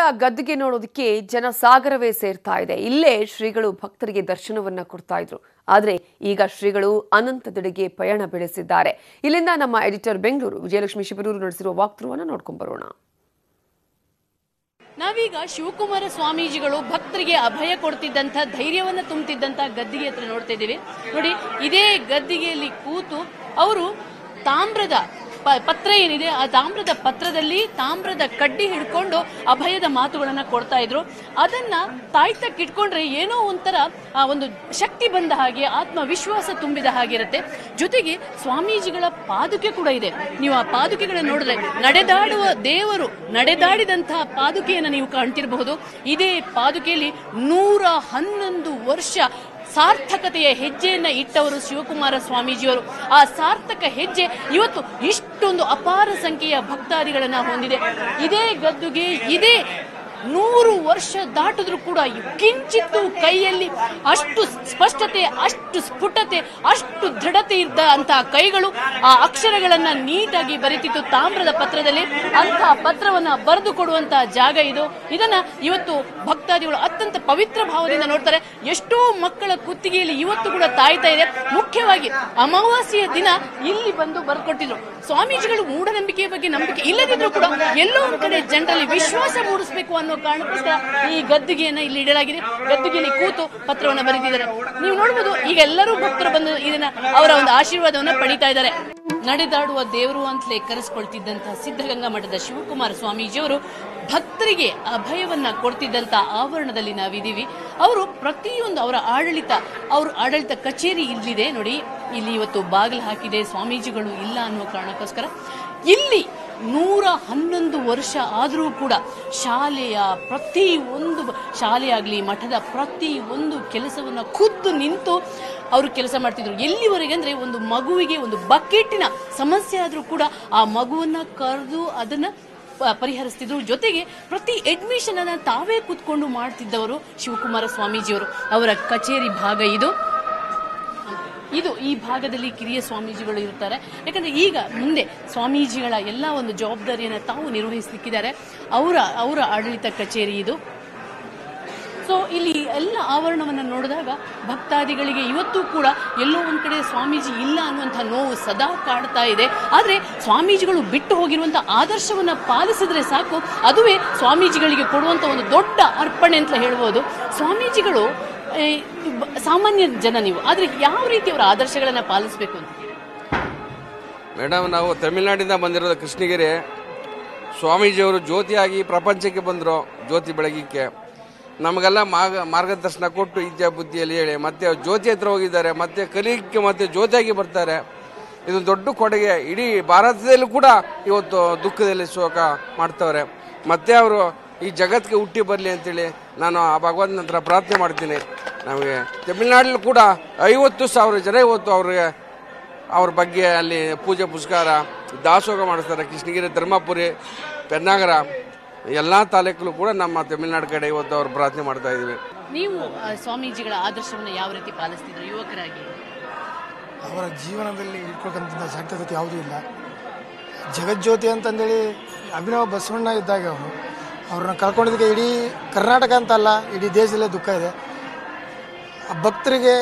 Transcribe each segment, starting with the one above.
ಗದ್ದಿಗೆ ನೋಡೋದಕ್ಕೆ ಜನ ಸಾಗರವೇ ಸೇರ್ತಾ ಇದೆ ಇಲ್ಲೇ ಶ್ರೀಗಳು ಭಕ್ತರಿಗೆ ದರ್ಶನವನ್ನ ಕೊಡ್ತಾ ಇದ್ರು ಆದ್ರೆ ಈಗ ಶ್ರೀಗಳು ಅನಂತದೆಡೆಗೆ ಪಯಣ ಬೆಳೆಸಿದ್ದಾರೆ ಇಲ್ಲಿಂದ ನಮ್ಮ ಎಡಿಟರ್ ಬೆಂಗಳೂರು ವಿಜಯಲಕ್ಷ್ಮಿ ಶಿಬರೂರು ನಡೆಸಿರುವ ವಾಕ್ತೃವನ್ನ ನೋಡ್ಕೊಂಡ್ ಬರೋಣ ನಾವೀಗ ಶಿವಕುಮಾರ ಸ್ವಾಮೀಜಿಗಳು ಭಕ್ತರಿಗೆ ಅಭಯ ಕೊಡ್ತಿದ್ದಂಥ ಧೈರ್ಯವನ್ನ ತುಂಬುತ್ತಿದ್ದಂಥ ಗದ್ದಿಗೆ ಹತ್ರ ನೋಡ್ತಾ ಇದ್ದೀವಿ ನೋಡಿ ಇದೇ ಗದ್ದಿಗೆಯಲ್ಲಿ ಕೂತು ಅವರು ತಾಮ್ರದ ಪ- ಪತ್ರ ಏನಿದೆ ಆ ತಾಮ್ರದ ಪತ್ರದಲ್ಲಿ ತಾಮ್ರದ ಕಡ್ಡಿ ಹಿಡ್ಕೊಂಡು ಅಭಯದ ಮಾತುಗಳನ್ನ ಕೊಡ್ತಾ ಇದ್ರು ಅದನ್ನ ತಾಯ್ತಕ್ಕಿಟ್ಕೊಂಡ್ರೆ ಏನೋ ಒಂಥರ ಆ ಒಂದು ಶಕ್ತಿ ಬಂದ ಹಾಗೆ ಆತ್ಮವಿಶ್ವಾಸ ತುಂಬಿದ ಹಾಗಿರುತ್ತೆ ಜೊತೆಗೆ ಸ್ವಾಮೀಜಿಗಳ ಪಾದುಕೆ ಕೂಡ ಇದೆ ನೀವು ಆ ಪಾದುಕೆಗಳನ್ನ ನೋಡಿದ್ರೆ ನಡೆದಾಡುವ ದೇವರು ನಡೆದಾಡಿದಂತಹ ಪಾದುಕೆಯನ್ನು ನೀವು ಕಾಣ್ತಿರಬಹುದು ಇದೇ ಪಾದುಕೆಯಲ್ಲಿ ನೂರ ಹನ್ನೊಂದು ವರ್ಷ ಸಾರ್ಥಕತೆಯ ಹೆಜ್ಜೆಯನ್ನ ಇಟ್ಟವರು ಶಿವಕುಮಾರ ಸ್ವಾಮೀಜಿಯವರು ಆ ಸಾರ್ಥಕ ಹೆಜ್ಜೆ ಇವತ್ತು ಇಷ್ಟೊಂದು ಅಪಾರ ಸಂಖ್ಯೆಯ ಭಕ್ತಾದಿಗಳನ್ನ ಹೊಂದಿದೆ ಇದೇ ಗದ್ದುಗೆ ಇದೇ ನೂರು ವರ್ಷ ದಾಟಿದ್ರು ಕೂಡ ಕಿಂಚಿತ್ತು ಕೈಯಲ್ಲಿ ಅಷ್ಟು ಸ್ಪಷ್ಟತೆ ಅಷ್ಟು ಸ್ಫುಟತೆ ಅಷ್ಟು ದೃಢತೆ ಇದ್ದ ಅಂತಹ ಕೈಗಳು ಆ ಅಕ್ಷರಗಳನ್ನ ನೀಟಾಗಿ ಬರೆತಿತ್ತು ತಾಮ್ರದ ಪತ್ರದಲ್ಲಿ ಅಂತಹ ಪತ್ರವನ್ನ ಬರೆದು ಕೊಡುವಂತಹ ಜಾಗ ಇದು ಇದನ್ನ ಇವತ್ತು ಭಕ್ತಾದಿಗಳು ಅತ್ಯಂತ ಪವಿತ್ರ ಭಾವದಿಂದ ನೋಡ್ತಾರೆ ಎಷ್ಟೋ ಮಕ್ಕಳ ಕುತ್ತಿಗೆಯಲ್ಲಿ ಇವತ್ತು ಕೂಡ ತಾಯ್ತಾ ಇದೆ ಮುಖ್ಯವಾಗಿ ಅಮಾವಾಸ್ಯೆಯ ದಿನ ಇಲ್ಲಿ ಬಂದು ಬರ್ಕೊಟ್ಟಿದ್ರು ಸ್ವಾಮೀಜಿಗಳು ಮೂಢನಂಬಿಕೆಯ ಬಗ್ಗೆ ನಂಬಿಕೆ ಇಲ್ಲದಿದ್ರು ಕೂಡ ಎಲ್ಲೋ ಒಂದ್ ಕಡೆ ಜನರಲ್ಲಿ ವಿಶ್ವಾಸ ಮೂಡಿಸಬೇಕು ಅನ್ನೋ ಕಾರಣಕ್ಕೋಸ್ಕರ ಈ ಗದ್ದಿಗೆಯನ್ನ ಇಲ್ಲಿ ಇಡಲಾಗಿದೆ ಗದ್ದಿಗೆಯಲ್ಲಿ ಕೂತು ಪತ್ರವನ್ನ ಬರೆದಿದ್ದಾರೆ ನೀವು ನೋಡಬಹುದು ಈಗ ಎಲ್ಲರೂ ಭಕ್ತರು ಬಂದು ಇದನ್ನ ಅವರ ಒಂದು ಆಶೀರ್ವಾದವನ್ನ ಪಡಿತಾ ಇದ್ದಾರೆ ನಡೆದಾಡುವ ದೇವರು ಅಂತಲೇ ಕರೆಸ್ಕೊಳ್ತಿದ್ದಂತಹ ಸಿದ್ಧಗಂಗಾ ಮಠದ ಶಿವಕುಮಾರ ಸ್ವಾಮೀಜಿಯವರು ಭಕ್ತರಿಗೆ ಅಭಯವನ್ನ ಕೊಡ್ತಿದ್ದಂತ ಆವರಣದಲ್ಲಿ ನಾವಿದ್ದೀವಿ ಅವರು ಪ್ರತಿಯೊಂದು ಅವರ ಆಡಳಿತ ಅವ್ರ ಆಡಳಿತ ಕಚೇರಿ ಇಲ್ಲಿದೆ ನೋಡಿ ಇಲ್ಲಿ ಇವತ್ತು ಬಾಗಿಲು ಹಾಕಿದೆ ಸ್ವಾಮೀಜಿಗಳು ಇಲ್ಲ ಅನ್ನೋ ಕಾರಣಕ್ಕೋಸ್ಕರ ಇಲ್ಲಿ ನೂರ ಹನ್ನೊಂದು ವರ್ಷ ಆದರೂ ಕೂಡ ಶಾಲೆಯ ಪ್ರತಿ ಒಂದು ಶಾಲೆಯಾಗಲಿ ಮಠದ ಪ್ರತಿ ಒಂದು ಕೆಲಸವನ್ನ ಖುದ್ದು ನಿಂತು ಅವರು ಕೆಲಸ ಮಾಡ್ತಿದ್ರು ಎಲ್ಲಿವರೆಗೆ ಅಂದ್ರೆ ಒಂದು ಮಗುವಿಗೆ ಒಂದು ಬಕೆಟ್ಟಿನ ಸಮಸ್ಯೆ ಆದರೂ ಕೂಡ ಆ ಮಗುವನ್ನ ಕರೆದು ಅದನ್ನ ಪ- ಪರಿಹರಿಸ್ತಿದ್ರು ಜೊತೆಗೆ ಪ್ರತಿ ಅಡ್ಮಿಷನ್ ಅನ್ನ ತಾವೇ ಕೂತ್ಕೊಂಡು ಮಾಡ್ತಿದ್ದವರು ಶಿವಕುಮಾರ ಸ್ವಾಮೀಜಿಯವರು ಅವರ ಕಚೇರಿ ಭಾಗ ಇದು ಇದು ಈ ಭಾಗದಲ್ಲಿ ಕಿರಿಯ ಸ್ವಾಮೀಜಿಗಳು ಇರ್ತಾರೆ ಯಾಕಂದ್ರೆ ಈಗ ಮುಂದೆ ಸ್ವಾಮೀಜಿಗಳ ಎಲ್ಲ ಒಂದು ಜವಾಬ್ದಾರಿಯನ್ನು ತಾವು ನಿರ್ವಹಿಸಲಿಕ್ಕಿದ್ದಾರೆ ಅವರ ಅವರ ಆಡಳಿತ ಕಚೇರಿ ಇದು ಸೊ ಇಲ್ಲಿ ಎಲ್ಲ ಆವರಣವನ್ನು ನೋಡಿದಾಗ ಭಕ್ತಾದಿಗಳಿಗೆ ಇವತ್ತು ಕೂಡ ಎಲ್ಲೋ ಒಂದ್ ಕಡೆ ಸ್ವಾಮೀಜಿ ಇಲ್ಲ ಅನ್ನುವಂಥ ನೋವು ಸದಾ ಕಾಡ್ತಾ ಇದೆ ಆದ್ರೆ ಸ್ವಾಮೀಜಿಗಳು ಬಿಟ್ಟು ಹೋಗಿರುವಂತ ಆದರ್ಶವನ್ನ ಪಾಲಿಸಿದ್ರೆ ಸಾಕು ಅದುವೇ ಸ್ವಾಮೀಜಿಗಳಿಗೆ ಕೊಡುವಂತ ಒಂದು ದೊಡ್ಡ ಅರ್ಪಣೆ ಅಂತ ಹೇಳ್ಬೋದು ಸ್ವಾಮೀಜಿಗಳು ಏ, ಬ- ಸಾಮಾನ್ಯ ಜನ ನೀವು ಆದ್ರೆ ಯಾವ ರೀತಿ ಅವರ ಆದರ್ಶಗಳನ್ನ ಪಾಲಿಸಬೇಕು ಅಂತ ಮೇಡಮ್ ನಾವು ತಮಿಳುನಾಡಿಂದ ಬಂದಿರೋದು ಕೃಷ್ಣಗಿರಿ ಸ್ವಾಮೀಜಿಯವರು ಜ್ಯೋತಿಯಾಗಿ ಪ್ರಪಂಚಕ್ಕೆ ಬಂದರು ಜ್ಯೋತಿ ಬೆಳಗಿಕ್ಕೆ ನಮಗೆಲ್ಲ ಮಾರ್ಗ ಮಾರ್ಗದರ್ಶನ ಕೊಟ್ಟು ವಿದ್ಯಾ ಬುದ್ಧಿಯಲ್ಲಿ ಹೇಳಿ ಮತ್ತೆ ಜ್ಯೋತಿ ಹತ್ರ ಹೋಗಿದ್ದಾರೆ ಮತ್ತೆ ಕಲಿಯಕ್ಕೆ ಮತ್ತೆ ಜ್ಯೋತಿಯಾಗಿ ಬರ್ತಾರೆ ಇದು ದೊಡ್ಡ ಕೊಡುಗೆ ಇಡೀ ಭಾರತದಲ್ಲೂ ಕೂಡ ಇವತ್ತು ದುಃಖದಲ್ಲಿ ಶೋಕ ಮಾಡ್ತವ್ರೆ ಮತ್ತೆ ಅವರು ಈ ಜಗತ್ತಿಗೆ ಹುಟ್ಟಿ ಬರಲಿ ಅಂತೇಳಿ ನಾನು ಆ ಭಗವಂತನ ಹತ್ರ ಪ್ರಾರ್ಥನೆ ಮಾಡ್ತೀನಿ ನಮಗೆ ತಮಿಳ್ನಾಡಲ್ಲಿ ಕೂಡ ಐವತ್ತು ಸಾವಿರ ಜನ ಇವತ್ತು ಅವ್ರಿಗೆ ಅವ್ರ ಬಗ್ಗೆ ಅಲ್ಲಿ ಪೂಜೆ ಪುಸ್ಕಾರ ದಾಸೋಹ ಮಾಡಿಸ್ತಾರೆ ಕೃಷ್ಣಗಿರಿ ಧರ್ಮಪುರಿ ಪೆನ್ನಾಗರ ಎಲ್ಲ ತಾಲೂಕಲ್ಲೂ ಕೂಡ ನಮ್ಮ ತಮಿಳ್ನಾಡು ಕಡೆ ಇವತ್ತು ಅವ್ರು ಪ್ರಾರ್ಥನೆ ಮಾಡ್ತಾ ಇದ್ದೀವಿ ನೀವು ಆ, ಸ್ವಾಮೀಜಿಗಳ ಆದರ್ಶವನ್ನ ಯಾವ ರೀತಿ ಪಾಲಿಸ್ತಿದ್ರು ಯುವಕರಾಗಿ ಅವರ ಜೀವನದಲ್ಲಿ ಇಟ್ಕೊಳ್ಕಂತ ಸಾಧ್ಯತೆ ಯಾವುದೂ ಇಲ್ಲ ಜಗಜ್ಯೋತಿ ಅಂತಂದೇಳಿ ಅಭಿನವ ಬಸವಣ್ಣ ಇದ್ದಾಗ ಅವರು ಅವ್ರನ್ನ ಕಳ್ಕೊಂಡಿದ್ದಕ್ಕೆ ಇಡೀ ಕರ್ನಾಟಕ ಅಂತಲ್ಲ ಇಡೀ ದೇಶದಲ್ಲೇ ದುಃಖ ಇದೆ ಆ ಭಕ್ತರಿಗೆ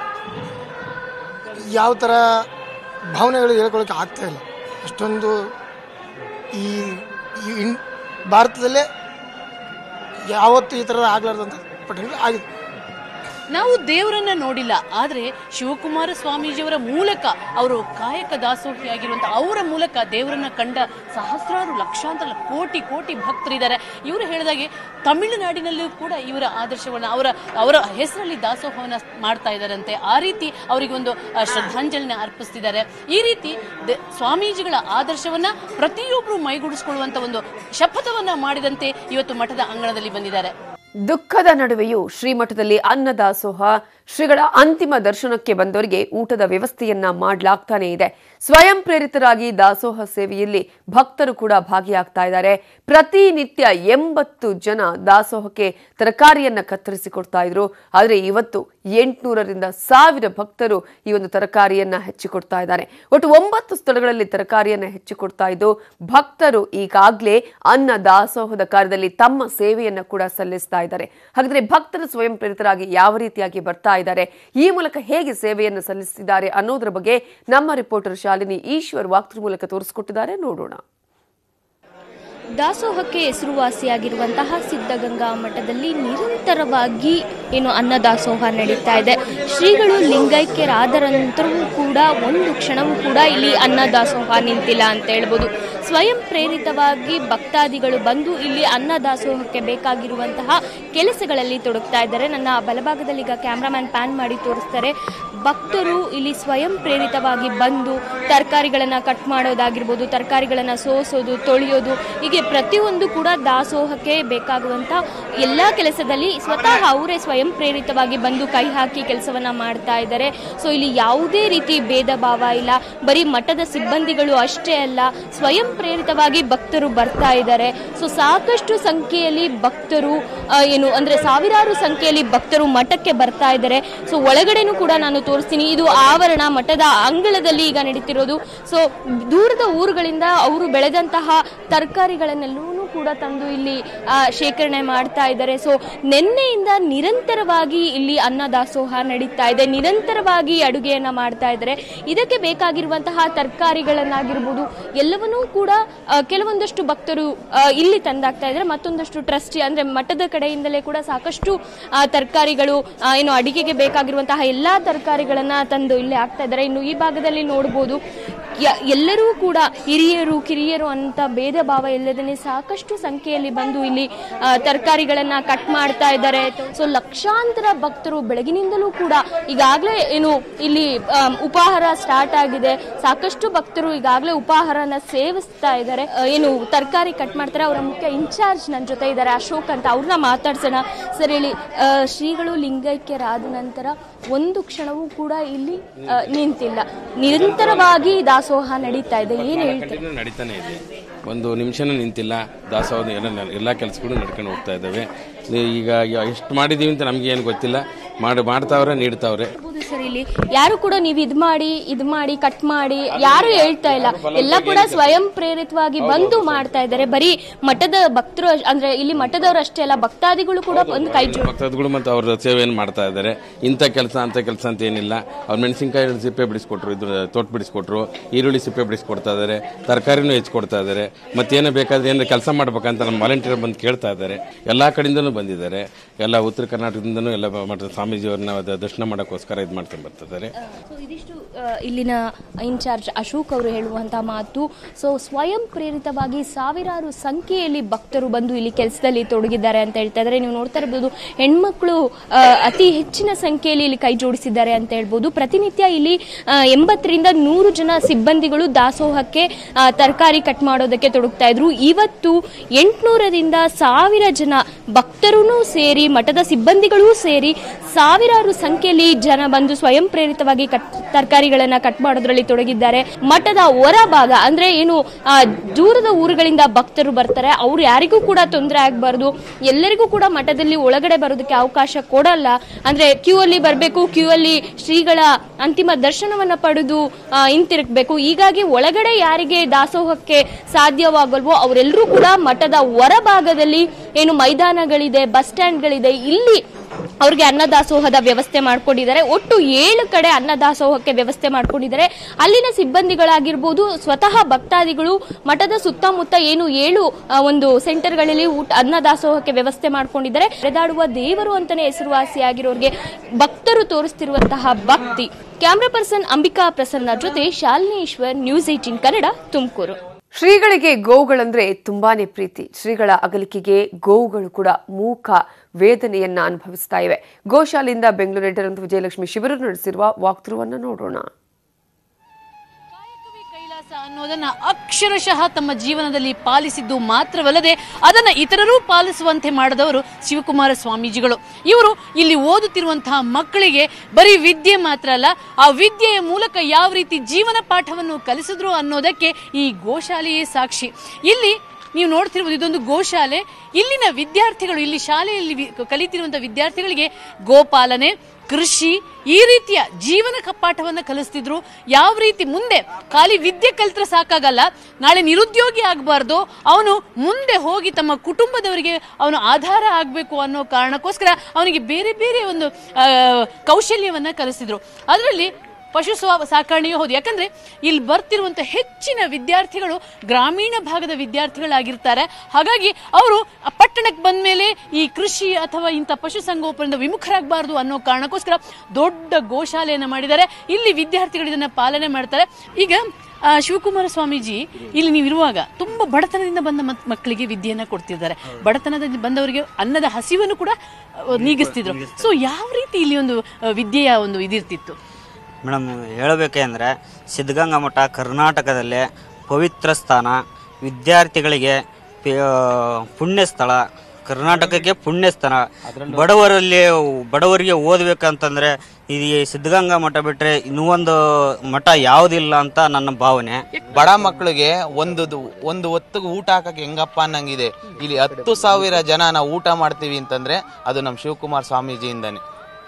ಯಾವ ಥರ ಭಾವನೆಗಳು ಹೇಳ್ಕೊಳ್ಳೋಕೆ ಆಗ್ತಾ ಇಲ್ಲ ಅಷ್ಟೊಂದು ಈ ಈ ಇನ್ ಭಾರತದಲ್ಲೇ ಯಾವತ್ತೂ ಈ ಥರದ ಆಗ್ಲಾರ್ದಂಥ ಪಟ್ಟಣಗಳು ಆಗಿದೆ ನಾವು ದೇವರನ್ನ ನೋಡಿಲ್ಲ ಆದ್ರೆ ಶಿವಕುಮಾರ ಸ್ವಾಮೀಜಿಯವರ ಮೂಲಕ ಅವರು ಕಾಯಕ ದಾಸೋಹಿಯಾಗಿರುವಂತ ಅವರ ಮೂಲಕ ದೇವರನ್ನ ಕಂಡ ಸಹಸ್ರಾರು ಲಕ್ಷಾಂತರ ಕೋಟಿ ಕೋಟಿ ಭಕ್ತರಿದ್ದಾರೆ ಇವರು ಹೇಳಿದಾಗೆ ತಮಿಳುನಾಡಿನಲ್ಲೂ ಕೂಡ ಇವರ ಆದರ್ಶವನ್ನ ಅವರ ಅವರ ಹೆಸರಲ್ಲಿ ದಾಸೋಹವನ್ನ ಮಾಡ್ತಾ ಇದ್ದಾರಂತೆ ಆ ರೀತಿ ಅವರಿಗೆ ಒಂದು ಆ, ಶ್ರದ್ಧಾಂಜಲಿನ ಅರ್ಪಿಸ್ತಿದ್ದಾರೆ ಈ ರೀತಿ ದ- ಸ್ವಾಮೀಜಿಗಳ ಆದರ್ಶವನ್ನ ಪ್ರತಿಯೊಬ್ಬರು ಮೈಗೂಡಿಸ್ಕೊಳ್ಳುವಂತ ಒಂದು ಶಪಥವನ್ನ ಮಾಡಿದಂತೆ ಇವತ್ತು ಮಠದ ಅಂಗಣದಲ್ಲಿ ಬಂದಿದ್ದಾರೆ ದುಃಖದ ನಡುವೆಯೂ ಶ್ರೀಮಠದಲ್ಲಿ ಅನ್ನದಾಸೋಹ ಶ್ರೀಗಳ ಅಂತಿಮ ದರ್ಶನಕ್ಕೆ ಬಂದವರಿಗೆ ಊಟದ ವ್ಯವಸ್ಥೆಯನ್ನ ಮಾಡಲಾಗ್ತಾನೆ ಇದೆ ಸ್ವಯಂ ಪ್ರೇರಿತರಾಗಿ ದಾಸೋಹ ಸೇವೆಯಲ್ಲಿ ಭಕ್ತರು ಕೂಡ ಭಾಗಿಯಾಗ್ತಾ ಇದ್ದಾರೆ ಪ್ರತಿನಿತ್ಯ ಎಂಬತ್ತು ಜನ ದಾಸೋಹಕ್ಕೆ ತರಕಾರಿಯನ್ನ ಕತ್ತರಿಸಿ ಕೊಡ್ತಾ ಇದ್ರು ಆದ್ರೆ ಇವತ್ತು ಎಂಟುನೂರರಿಂದ ಸಾವಿರ ಭಕ್ತರು ಈ ಒಂದು ತರಕಾರಿಯನ್ನ ಹೆಚ್ಚಿಕೊಡ್ತಾ ಇದ್ದಾರೆ ಒಟ್ಟು ಒಂಬತ್ತು ಸ್ಥಳಗಳಲ್ಲಿ ತರಕಾರಿಯನ್ನ ಹೆಚ್ಚಿಕೊಡ್ತಾ ಇದ್ದು ಭಕ್ತರು ಈಗಾಗಲೇ ಅನ್ನ ದಾಸೋಹದ ಕಾರ್ಯದಲ್ಲಿ ತಮ್ಮ ಸೇವೆಯನ್ನ ಕೂಡ ಸಲ್ಲಿಸ್ತಾ ಇದ್ದಾರೆ ಹಾಗಾದ್ರೆ ಭಕ್ತರು ಸ್ವಯಂ ಪ್ರೇರಿತರಾಗಿ ಯಾವ ರೀತಿಯಾಗಿ ಬರ್ತಾ ಇದ್ದಾರೆ ಈ ಮೂಲಕ ಹೇಗೆ ಸೇವೆಯನ್ನು ಸಲ್ಲಿಸಿದ್ದಾರೆ ಅನ್ನೋದರ ಬಗ್ಗೆ ನಮ್ಮ ರಿಪೋರ್ಟರ್ ಶಾಲಿನಿ ಈಶ್ವರ್ ವಾಕ್ತೃ ಮೂಲಕ ತೋರಿಸಿಕೊಟ್ಟಿದ್ದಾರೆ ನೋಡೋಣ ದಾಸೋಹಕ್ಕೆ ಹೆಸರುವಾಸಿಯಾಗಿರುವಂತಹ ಸಿದ್ಧಗಂಗಾ ಮಠದಲ್ಲಿ ನಿರಂತರವಾಗಿ ಏನು ಅನ್ನದಾಸೋಹ ನಡೀತಾ ಇದೆ ಶ್ರೀಗಳು ಲಿಂಗೈಕ್ಯರಾದ ನಂತರವೂ ಕೂಡ ಒಂದು ಕ್ಷಣವೂ ಕೂಡ ಇಲ್ಲಿ ಅನ್ನದಾಸೋಹ ನಿಂತಿಲ್ಲ ಅಂತ ಹೇಳ್ಬೋದು ಸ್ವಯಂ ಪ್ರೇರಿತವಾಗಿ ಭಕ್ತಾದಿಗಳು ಬಂದು ಇಲ್ಲಿ ಅನ್ನದಾಸೋಹಕ್ಕೆ ಬೇಕಾಗಿರುವಂತಹ ಕೆಲಸಗಳಲ್ಲಿ ತೊಡಗ್ತಾ ಇದ್ದಾರೆ ನನ್ನ ಬಲಭಾಗದಲ್ಲಿ ಈಗ ಕ್ಯಾಮ್ರಾಮ್ಯಾನ್ ಪ್ಯಾನ್ ಮಾಡಿ ತೋರಿಸ್ತಾರೆ ಭಕ್ತರು ಇಲ್ಲಿ ಸ್ವಯಂ ಪ್ರೇರಿತವಾಗಿ ಬಂದು ತರಕಾರಿಗಳನ್ನು ಕಟ್ ಮಾಡೋದಾಗಿರ್ಬೋದು ತರಕಾರಿಗಳನ್ನು ಸೋಸೋದು ತೊಳೆಯೋದು ಹೀಗೆ ಪ್ರತಿಯೊಂದು ಕೂಡ ದಾಸೋಹಕ್ಕೆ ಬೇಕಾಗುವಂಥ ಎಲ್ಲ ಕೆಲಸದಲ್ಲಿ ಸ್ವತಃ ಅವರೇ ಸ್ವಯಂ ಪ್ರೇರಿತವಾಗಿ ಬಂದು ಕೈ ಹಾಕಿ ಕೆಲಸವನ್ನ ಮಾಡ್ತಾ ಇದ್ದಾರೆ ಸೊ ಇಲ್ಲಿ ಯಾವುದೇ ರೀತಿ ಭೇದ ಭಾವ ಇಲ್ಲ ಬರೀ ಮಠದ ಸಿಬ್ಬಂದಿಗಳು ಅಷ್ಟೇ ಅಲ್ಲ ಸ್ವಯಂ ಪ್ರೇರಿತವಾಗಿ ಭಕ್ತರು ಬರ್ತಾ ಇದ್ದಾರೆ ಸೊ ಸಾಕಷ್ಟು ಸಂಖ್ಯೆಯಲ್ಲಿ ಭಕ್ತರು ಆ, ಏನು ಅಂದ್ರೆ ಸಾವಿರಾರು ಸಂಖ್ಯೆಯಲ್ಲಿ ಭಕ್ತರು ಮಠಕ್ಕೆ ಬರ್ತಾ ಇದ್ದಾರೆ ಸೊ ಒಳಗಡೆನೂ ಕೂಡ ನಾನು ತೋರಿಸ್ತೀನಿ ಇದು ಆವರಣ ಮಠದ ಅಂಗಳದಲ್ಲಿ ಈಗ ನಡೀತಿರೋದು ಸೊ ದೂರದ ಊರುಗಳಿಂದ ಅವರು ಬೆಳೆದಂತಹ ತರಕಾರಿಗಳನ್ನೆಲ್ಲವೂ ಕೂಡ ತಂದು ಇಲ್ಲಿ ಆ, ಶೇಖರಣೆ ಮಾಡ್ತಾ ಇದ್ದಾರೆ ಸೊ ನಿನ್ನೆಯಿಂದ ನಿರಂತರವಾಗಿ ಇಲ್ಲಿ ಅನ್ನದಾಸೋಹ ನಡೀತಾ ಇದೆ ನಿರಂತರವಾಗಿ ಅಡುಗೆಯನ್ನ ಮಾಡ್ತಾ ಇದ್ದಾರೆ ಇದಕ್ಕೆ ಬೇಕಾಗಿರುವಂತಹ ತರಕಾರಿಗಳನ್ನಾಗಿರ್ಬೋದು ಎಲ್ಲವನ್ನೂ ಕೂಡ ಆ, ಕೆಲವೊಂದಷ್ಟು ಭಕ್ತರು ಆ, ಇಲ್ಲಿ ತಂದಾಗ್ತಾ ಇದ್ದಾರೆ ಮತ್ತೊಂದಷ್ಟು ಟ್ರಸ್ಟಿ ಅಂದ್ರೆ ಮಠದ ಕಡೆಯಿಂದಲೇ ಕೂಡ ಸಾಕಷ್ಟು ಆ, ತರಕಾರಿಗಳು ಆ, ಏನು ಅಡಿಗೆಗೆ ಬೇಕಾಗಿರುವಂತಹ ಎಲ್ಲಾ ತರಕಾರಿಗಳನ್ನ ತಂದು ಇಲ್ಲಿ ಹಾಕ್ತಾ ಇದ್ದಾರೆ ಇನ್ನು ಈ ಭಾಗದಲ್ಲಿ ನೋಡ್ಬೋದು ಯ- ಎಲ್ಲರೂ ಕೂಡ ಹಿರಿಯರು ಕಿರಿಯರು ಅಂತ ಭೇದ ಭಾವ ಇಲ್ಲದೇ ಸಾಕಷ್ಟು ಸಂಖ್ಯೆಯಲ್ಲಿ ಬಂದು ಇಲ್ಲಿ ಆ, ತರಕಾರಿಗಳನ್ನ ಕಟ್ ಮಾಡ್ತಾ ಇದ್ದಾರೆ ಸೊ ಲಕ್ಷಾಂತರ ಭಕ್ತರು ಬೆಳಗಿನಿಂದಲೂ ಕೂಡ ಈಗಾಗಲೇ ಏನು ಇಲ್ಲಿ ಆಮ್, ಉಪಾಹಾರ ಸ್ಟಾರ್ಟ್ ಆಗಿದೆ ಸಾಕಷ್ಟು ಭಕ್ತರು ಈಗಾಗಲೇ ಉಪಾಹಾರನ ಸೇವಿಸ್ತಾ ಇದ್ದಾರೆ ಆ, ಏನು ತರಕಾರಿ ಕಟ್ ಮಾಡ್ತಾರೆ ಅವರ ಮುಖ್ಯ ಇನ್ಚಾರ್ಜ್ ನನ್ನ ಜೊತೆ ಇದ್ದಾರೆ ಅಶೋಕ್ ಅಂತ ಅವ್ರನ್ನ ಮಾತಾಡ್ಸೋಣ ಸರ್ ಹೇಳಿ ಆ, ಶ್ರೀಗಳು ಲಿಂಗೈಕ್ಯರಾದ ನಂತರ ಒಂದು ಕ್ಷಣವೂ ಕೂಡ ಇಲ್ಲಿ ಆ, ನಿಂತಿಲ್ಲ ನಿರಂತರವಾಗಿ ದಾಸೋಹ ನಡೀತಾ ಇದೆ ಏನ್ ಹೇಳ್ತಾರೆ ಕಂಟಿನ್ಯೂ ನಡೀತಾನೆ ಇದೆ ಒಂದು ನಿಮಿಷನೂ ನಿಂತಿಲ್ಲ ದಾಸೋಹ ಎಲ್ಲ ಎಲ್ಲ ಕೆಲಸಗಳು ನಡ್ಕೊಂಡು ಹೋಗ್ತಾ ಇದ್ದಾವೆ ಈಗ ಎಷ್ಟು ಮಾಡಿದೀವಿ ಅಂತ ನಮ್ಗೆ ಏನು ಗೊತ್ತಿಲ್ಲ ಮಾಡಿ ಮಾಡ್ತಾವ್ರೆ ನೀಡ್ತಾವ್ರೆ ಹೌದು ಸರ್ ಇಲ್ಲಿ ಯಾರು ಕೂಡ ನೀವು ಇದ್ ಮಾಡಿ ಇದ್ ಮಾಡಿ ಕಟ್ ಮಾಡಿ ಯಾರು ಹೇಳ್ತಾ ಇಲ್ಲ ಎಲ್ಲ ಕೂಡ ಸ್ವಯಂ ಪ್ರೇರಿತವಾಗಿ ಬಂದು ಮಾಡ್ತಾ ಇದ್ದಾರೆ ಬರೀ ಮಠದ ಭಕ್ತರು ಅಷ್- ಅಂದ್ರೆ ಇಲ್ಲಿ ಮಠದವರು ಅಷ್ಟೇ ಅಲ್ಲ ಭಕ್ತಾದಿಗಳು ಕೂಡ ಒಂದು ಕೈ ಜೋಡಿಸ್ತಾರೆ. ಭಕ್ತಾದಿಗಳು ಮತ್ತು ಅವ್ರ ಸೇವೆಯನ್ನು ಮಾಡ್ತಾ ಇದ್ದಾರೆ ಇಂಥ ಕೆಲಸ ಅಂತ ಕೆಲಸ ಅಂತ ಏನಿಲ್ಲ ಅವ್ರು ಮೆಣಸಿನ್ಕಾಯಿ ಸಿಪ್ಪೆ ಬಿಡಿಸ್ಕೊಟ್ರು ಇದು ತೋಟ ಬಿಡಿಸ್ಕೊಟ್ರು ಈರುಳ್ಳಿ ಸಿಪ್ಪೆ ಬಿಡಿಸ್ಕೊಡ್ತಾ ಇದ್ದಾರೆ ತರಕಾರಿನೂ ಹೆಚ್ಚಿಕೊಡ್ತಾ ಇದ್ದಾರೆ ಮತ್ತೇನು ಬೇಕಾದ್ರೆ ಏನಾರ ಕೆಲಸ ಮಾಡ್ಬೇಕಂತ ನಮ್ಮ ವಾಲಂಟಿಯರ್ ಬಂದು ಕೇಳ್ತಾ ಇದ್ದಾರೆ ಎಲ್ಲ ಕಡೆಯಿಂದನೂ ಬಂದಿದ್ದಾರೆ ಎಲ್ಲ ಉತ್ತರ ಕರ್ನಾಟಕದಿಂದನೂ ಎಲ್ಲ ಮಠದ ಸ್ವಾಮೀಜಿಯವ್ರನ್ನ ಅದ ದರ್ಶನ ಮಾಡೋಕ್ಕೋಸ್ಕರ ಇದು ಮಾಡ್ಕೊಂಡು ಬರ್ತಿದ್ದಾರೆ ಸೊ ಇದಿಷ್ಟು ಆ, ಇಲ್ಲಿನ ಇನ್ಚಾರ್ಜ್ ಅಶೋಕ್ ಅವರು ಹೇಳುವಂತಹ ಮಾತು ಸೊ ಸ್ವಯಂ ಪ್ರೇರಿತವಾಗಿ ಸಾವಿರಾರು ಸಂಖ್ಯೆಯಲ್ಲಿ ಭಕ್ತರು ಬಂದು ಇಲ್ಲಿ ಕೆಲಸದಲ್ಲಿ ತೊಡಗಿದ್ದಾರೆ ಅಂತ ಹೇಳ್ತಾ ಇದ್ದಾರೆ ನೀವು ನೋಡ್ತಾ ಇರ್ಬೋದು ಹೆಣ್ಮಕ್ಳು ಆ, ಅತಿ ಹೆಚ್ಚಿನ ಸಂಖ್ಯೆಯಲ್ಲಿ ಇಲ್ಲಿ ಕೈ ಜೋಡಿಸಿದ್ದಾರೆ ಅಂತ ಹೇಳ್ಬೋದು ಪ್ರತಿನಿತ್ಯ ಇಲ್ಲಿ ಆ, ಎಂಬತ್ತರಿಂದ ನೂರು ಜನ ಸಿಬ್ಬಂದಿಗಳು ದಾಸೋಹಕ್ಕೆ ತರಕಾರಿ ಕಟ್ ಮಾಡೋದಕ್ಕೆ ತೊಡಗ್ತಾ ಇದ್ರು ಇವತ್ತು ಎಂಟುನೂರರಿಂದ ಸಾವಿರ ಜನ ಭಕ್ತರೂ ಸೇರಿ ಮಠದ ಸಿಬ್ಬಂದಿಗಳೂ ಸೇರಿ ಸಾವಿರಾರು ಸಂಖ್ಯೆಯಲ್ಲಿ ಜನ ಬಂದು ಸ್ವಯಂ ಪ್ರೇರಿತವಾಗಿ ಕಟ್ ತರಕಾರಿಗಳನ್ನ ಕಟ್ ಮಾಡೋದ್ರಲ್ಲಿ ತೊಡಗಿದ್ದಾರೆ ಮಠದ ಹೊರಭಾಗ ಅಂದ್ರೆ ಏನು ಆ, ದೂರದ ಊರುಗಳಿಂದ ಭಕ್ತರು ಬರ್ತಾರೆ ಅವ್ರು ಯಾರಿಗೂ ಕೂಡ ತೊಂದರೆ ಆಗಬಾರ್ದು ಎಲ್ಲರಿಗೂ ಕೂಡ ಮಠದಲ್ಲಿ ಒಳಗಡೆ ಬರೋದಕ್ಕೆ ಅವಕಾಶ ಕೊಡಲ್ಲ ಅಂದ್ರೆ ಕ್ಯೂ ಅಲ್ಲಿ ಬರಬೇಕು ಕ್ಯೂ ಅಲ್ಲಿ ಶ್ರೀಗಳ ಅಂತಿಮ ದರ್ಶನವನ್ನ ಪಡೆದು ಆ, ಹಿಂತಿರುಗ್ಬೇಕು ಹೀಗಾಗಿ ಒಳಗಡೆ ಯಾರಿಗೆ ದಾಸೋಹಕ್ಕೆ ಸಾಧ್ಯವಾಗಲ್ವೋ ಅವರೆಲ್ಲರೂ ಕೂಡ ಮಠದ ಹೊರಭಾಗದಲ್ಲಿ ಏನು ಮೈದಾನಗಳಿದೆ ಬಸ್ ಸ್ಟ್ಯಾಂಡ್ಗಳಿದೆ ಇಲ್ಲಿ ಅವ್ರಿಗೆ ಅನ್ನದಾಸೋಹದ ವ್ಯವಸ್ಥೆ ಮಾಡ್ಕೊಂಡಿದ್ದಾರೆ ಒಟ್ಟು ಏಳು ಕಡೆ ಅನ್ನದಾಸೋಹಕ್ಕೆ ವ್ಯವಸ್ಥೆ ಮಾಡ್ಕೊಂಡಿದ್ದಾರೆ ಅಲ್ಲಿನ ಸಿಬ್ಬಂದಿಗಳಾಗಿರ್ಬೋದು ಸ್ವತಃ ಭಕ್ತಾದಿಗಳು ಮಠದ ಸುತ್ತಮುತ್ತ ಏನು ಏಳು ಆ, ಒಂದು ಸೆಂಟರ್ಗಳಲ್ಲಿ ಊಟ ಅನ್ನದಾಸೋಹಕ್ಕೆ ವ್ಯವಸ್ಥೆ ಮಾಡ್ಕೊಂಡಿದ್ದಾರೆ ಬೆಳೆದಾಡುವ ದೇವರು ಅಂತಾನೆ ಹೆಸರುವಾಸಿಯಾಗಿರೋರಿಗೆ ಭಕ್ತರು ತೋರಿಸ್ತಿರುವಂತಹ ಭಕ್ತಿ ಕ್ಯಾಮ್ರಾ ಪರ್ಸನ್ ಅಂಬಿಕಾ ಪ್ರಸನ್ನ ಜೊತೆ ಶಾಲಿನಿ ಈಶ್ವರ್ ನ್ಯೂಸ್ ಏಟೀನ್ ಕನ್ನಡ ತುಮಕೂರು ಶ್ರೀಗಳಿಗೆ ಗೋವುಗಳಂದ್ರೆ ತುಂಬಾನೇ ಪ್ರೀತಿ ಶ್ರೀಗಳ ಅಗಲಿಕೆಗೆ ಗೋವುಗಳು ಕೂಡ ಮೂಕ ವೇದನೆಯನ್ನ ಅನುಭವಿಸ್ತಾ ಇವೆ ಗೋಶಾಲೆಯಿಂದ ಬೆಂಗಳೂರು ಎಂಟರಂತ ವಿಜಯಲಕ್ಷ್ಮಿ ಶಿಬಿರ ನಡೆಸಿರುವ ವಾಕ್ಥ್ರೂವನ್ನ ನೋಡೋಣ ಕಾಯಕವೇ ಕೈಲಾಸ ಅನ್ನೋದನ್ನ ಅಕ್ಷರಶಃ ತಮ್ಮ ಜೀವನದಲ್ಲಿ ಪಾಲಿಸಿದ್ದು ಮಾತ್ರವಲ್ಲದೆ ಅದನ್ನ ಇತರರೂ ಪಾಲಿಸುವಂತೆ ಮಾಡಿದವರು ಶಿವಕುಮಾರ ಸ್ವಾಮೀಜಿಗಳು ಇವರು ಇಲ್ಲಿ ಓದುತ್ತಿರುವಂತಹ ಮಕ್ಕಳಿಗೆ ಬರೀ ವಿದ್ಯೆ ಮಾತ್ರ ಅಲ್ಲ ಆ ವಿದ್ಯೆಯ ಮೂಲಕ ಯಾವ ರೀತಿ ಜೀವನ ಪಾಠವನ್ನು ಕಲಿಸಿದ್ರು ಅನ್ನೋದಕ್ಕೆ ಈ ಗೋಶಾಲೆಯೇ ಸಾಕ್ಷಿ ಇಲ್ಲಿ ನೀವು ನೋಡ್ತಿರ್ಬೋದು ಇದೊಂದು ಗೋಶಾಲೆ ಇಲ್ಲಿನ ವಿದ್ಯಾರ್ಥಿಗಳು ಇಲ್ಲಿ ಶಾಲೆಯಲ್ಲಿ ವಿ- ಕಲಿತಿರುವಂತಹ ವಿದ್ಯಾರ್ಥಿಗಳಿಗೆ ಗೋಪಾಲನೆ ಕೃಷಿ ಈ ರೀತಿಯ ಜೀವನ ಕಪ್ಪಾಟವನ್ನ ಕಲಿಸ್ತಿದ್ರು ಯಾವ ರೀತಿ ಮುಂದೆ ಖಾಲಿ ವಿದ್ಯೆ ಕಲ್ತ್ರೆ ಸಾಕಾಗಲ್ಲ ನಾಳೆ ನಿರುದ್ಯೋಗಿ ಆಗಬಾರ್ದು ಅವನು ಮುಂದೆ ಹೋಗಿ ತಮ್ಮ ಕುಟುಂಬದವರಿಗೆ ಅವನು ಆಧಾರ ಆಗಬೇಕು ಅನ್ನೋ ಕಾರಣಕ್ಕೋಸ್ಕರ ಅವನಿಗೆ ಬೇರೆ ಬೇರೆ ಒಂದು ಆ, ಕೌಶಲ್ಯವನ್ನ ಕಲಿಸ್ತಿದ್ರು ಅದರಲ್ಲಿ ಪಶು ಸ್ವ- ಸಾಕಾಣೆಯೂ ಹೌದು ಯಾಕಂದ್ರೆ ಇಲ್ಲಿ ಬರ್ತಿರುವಂತ ಹೆಚ್ಚಿನ ವಿದ್ಯಾರ್ಥಿಗಳು ಗ್ರಾಮೀಣ ಭಾಗದ ವಿದ್ಯಾರ್ಥಿಗಳಾಗಿರ್ತಾರೆ ಹಾಗಾಗಿ ಅವರು ಪಟ್ಟಣಕ್ಕೆ ಬಂದ ಮೇಲೆ ಈ ಕೃಷಿ ಅಥವಾ ಇಂಥ ಪಶು ಸಂಗೋಪನೆಯಿಂದ ವಿಮುಖರಾಗಬಾರ್ದು ಅನ್ನೋ ಕಾರಣಕ್ಕೋಸ್ಕರ ದೊಡ್ಡ ಗೋಶಾಲೆಯನ್ನು ಮಾಡಿದ್ದಾರೆ ಇಲ್ಲಿ ವಿದ್ಯಾರ್ಥಿಗಳು ಇದನ್ನ ಪಾಲನೆ ಮಾಡ್ತಾರೆ ಈಗ ಆ, ಶಿವಕುಮಾರ ಸ್ವಾಮೀಜಿ ಇಲ್ಲಿ ನೀವು ಇರುವಾಗ ತುಂಬಾ ಬಡತನದಿಂದ ಬಂದ ಮತ್- ಮಕ್ಕಳಿಗೆ ವಿದ್ಯೆಯನ್ನ ಕೊಡ್ತಿದ್ದಾರೆ ಬಡತನದಿಂದ ಬಂದವರಿಗೆ ಅನ್ನದ ಹಸಿವನ್ನು ಕೂಡ ಆ, ನೀಗಿಸ್ತಿದ್ರು ಸೊ ಯಾವ ರೀತಿ ಇಲ್ಲಿ ಒಂದು ಆ, ವಿದ್ಯೆಯ ಒಂದು ಇದಿರ್ತಿತ್ತು ಮೇಡಮ್ ಹೇಳಬೇಕೆ ಅಂದರೆ ಸಿದ್ಧಗಂಗಾ ಮಠ ಕರ್ನಾಟಕದಲ್ಲೇ ಪವಿತ್ರ ಸ್ಥಾನ ವಿದ್ಯಾರ್ಥಿಗಳಿಗೆ ಪಿ- ಪುಣ್ಯ ಸ್ಥಳ ಕರ್ನಾಟಕಕ್ಕೆ ಪುಣ್ಯ ಸ್ಥಳ ಬಡವರಲ್ಲಿ ಬಡವರಿಗೆ ಓದಬೇಕಂತಂದ್ರೆ ಈ ಸಿದ್ಧಗಂಗಾ ಮಠ ಬಿಟ್ಟರೆ ಇನ್ನೂ ಒಂದು ಮಠ ಯಾವುದಿಲ್ಲ ಅಂತ ನನ್ನ ಭಾವನೆ ಬಡ ಮಕ್ಕಳಿಗೆ ಒಂದು ಒಂದು ಹೊತ್ತಿಗೆ ಊಟ ಹಾಕಕ್ಕೆ ಹೆಂಗಪ್ಪ ಅನ್ನಂಗಿದೆ ಇಲ್ಲಿ ಹತ್ತು ಸಾವಿರ ಜನ ನಾವು ಊಟ ಮಾಡ್ತೀವಿ ಅಂತಂದ್ರೆ ಅದು ನಮ್ಮ ಶಿವಕುಮಾರ್ ಸ್ವಾಮೀಜಿಯಿಂದಾನೆ